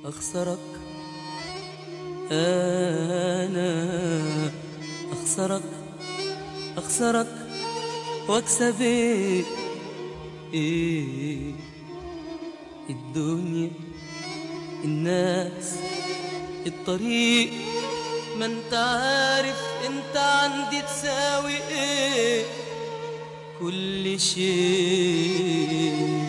أخسرك أنا أخسرك أخسرك وأكسب إيه إيه الدنيا الناس الطريق ما انت عارف انت عندي تساوي ايه كل شيء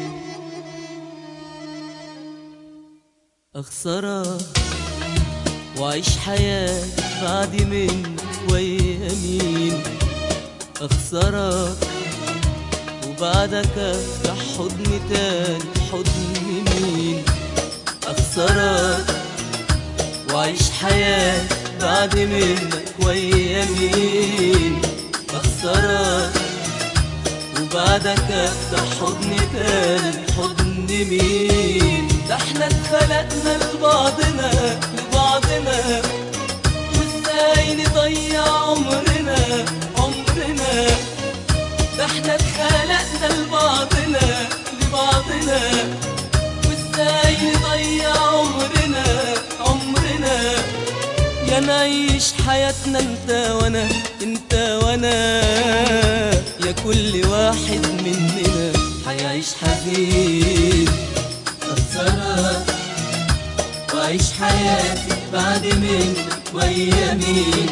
أخسرك وأعيش حياتي بعد منك ويا مين أخسرك وبعدك أفتح حضن تاني حضن مين أخسرك وأعيش حياتي بعد منك ويا مين أخسرك وبعدك أفتح حضن تاني حضن مين ده احنا اتخلقنا لبعضنا لبعضنا وازاي نضيع عمرنا عمرنا ده احنا اتخلقنا لبعضنا لبعضنا وازاي نضيع عمرنا عمرنا يا نعيش حياتنا انت وانا انت وانا يا كل واحد مننا هيعيش حزين أخسرك وأعيش حياتي بعد منك ويا مين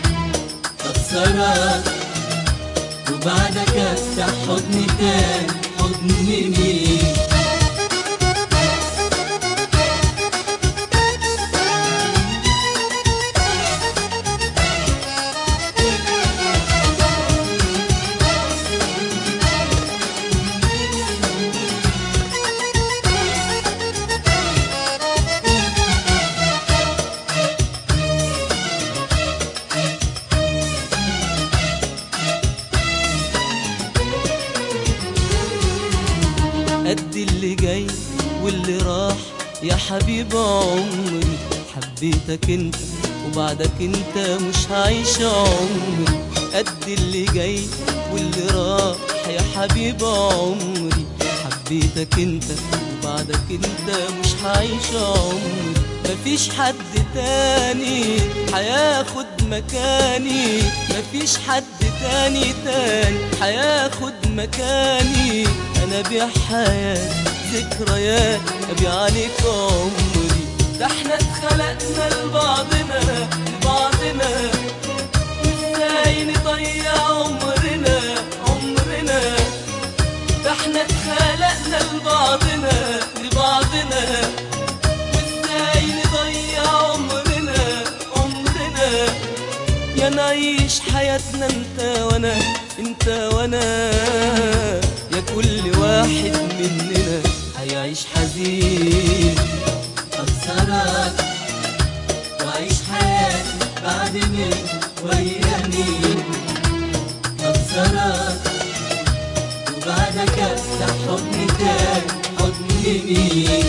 أخسرك وبعدك أفتح حضن تاني حضن مين قد اللي جاي واللي راح يا حبيب عمري حبيتك انت وبعدك انت مش هعيش عمري قد اللي جاي واللي راح يا حبيب عمري حبيتك انت وبعدك انت مش هعيش عمري مفيش حد تاني هياخد مكاني مفيش حد تاني تاني هياخد مكاني انا بيع حياتي ذكريات ابيع عليك عمري ده احنا اتخلقنا لبعضنا لبعضنا وازاي نضيع عمرنا عمرنا ده احنا اتخلقنا لبعضنا لبعضنا وازاي نضيع عمرنا عمرنا يا نعيش حياتنا انت وانا انت وانا يا كل واحد مننا هيعيش حزين أخسرك وأعيش حياتي بعد منك ويا مين أخسرك وبعدك أفتح حضن تاني حضن مين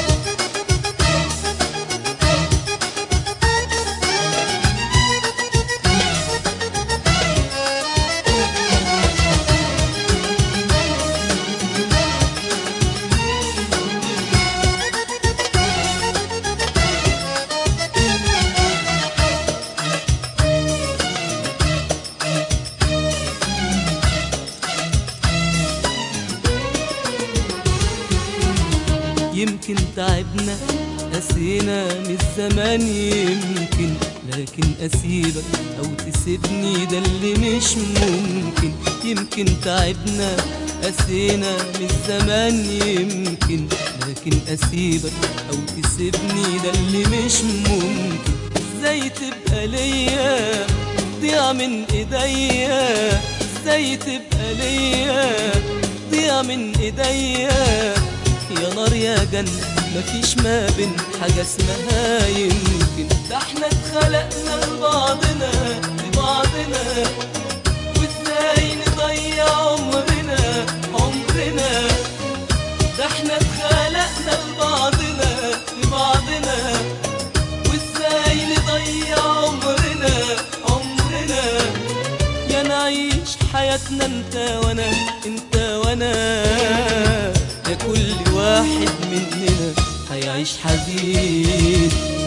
يمكن تعبنا قسينا من الزمان يمكن لكن اسيبك او تسيبني ده اللي مش ممكن يمكن تعبنا قسينا من الزمان يمكن لكن اسيبك او تسيبني ده اللي مش ممكن ازاي تبقى ليا ضيع من ايديا ازاي تبقى ليا ضيع من ايديا يا نار يا جنة مفيش ما بين حاجة اسمها يمكن ده احنا اتخلقنا لبعضنا لبعضنا وازاي نضيع عمرنا عمرنا ده احنا اتخلقنا لبعضنا لبعضنا وازاي نضيع عمرنا عمرنا يا نعيش حياتنا انت وانا انت وانا يا كل واحد مننا هيعيش حزين